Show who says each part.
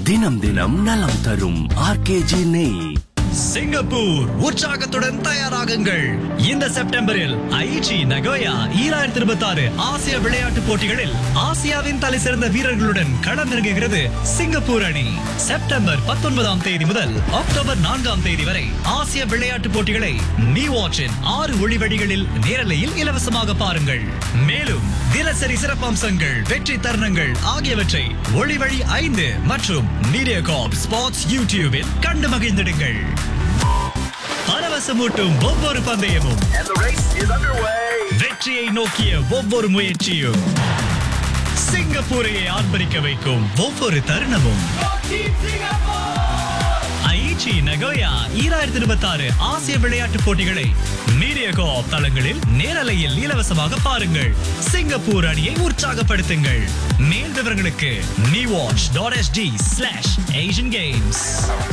Speaker 1: தினம் தினம் நலம் தரும் ஆர்கேஜி நெய்
Speaker 2: சிங்கப்பூர் உற்சாகத்துடன் தயாராகுங்கள் இந்த செப்டம்பரில் ஐச்சி நகோயா ஈராயிரத்தி இருபத்தி ஆறு ஆசிய விளையாட்டுப் போட்டிகளில் ஆசியாவின் தலை சிறந்த வீரர்களுடன் களமிறங்குகிறது சிங்கப்பூர் அணி செப்டம்பர் பத்தொன்பதாம் தேதி முதல் அக்டோபர் நான்காம் தேதி வரை ஆசிய விளையாட்டுப் போட்டிகளை நீ வாட்சின் ஆறு ஒளிவழிகளில் நேரலையில் இலவசமாக பாருங்கள் மேலும் தினசரி சிறப்பம்சங்கள் வெற்றி தருணங்கள் ஆகியவற்றை ஒளிவழி ஐந்து மற்றும் மீடியா காப் ஸ்பாட்ஸ் யூடியூபில் கண்டு மகிழ்ந்திடுங்கள் பரவசமூட்டும் ஒவ்வொரு பந்தயமும் வெற்றியை நோக்கிய ஒவ்வொரு முயற்சியும் சிங்கப்பூரையை ஆர்ப்பரிக்க வைக்கும் ஒவ்வொரு தருணமும் ஐச்சி நகோயா ஈராயிரத்தி இருபத்தி ஆறு ஆசிய விளையாட்டுப் போட்டிகளை மீடியா கோஆப் தளங்களில் நேரலையில் இலவசமாக பாருங்கள் சிங்கப்பூர் அணியை உற்சாகப்படுத்துங்கள் மேல் விவரங்களுக்கு நீ watch dot S T slash Asian games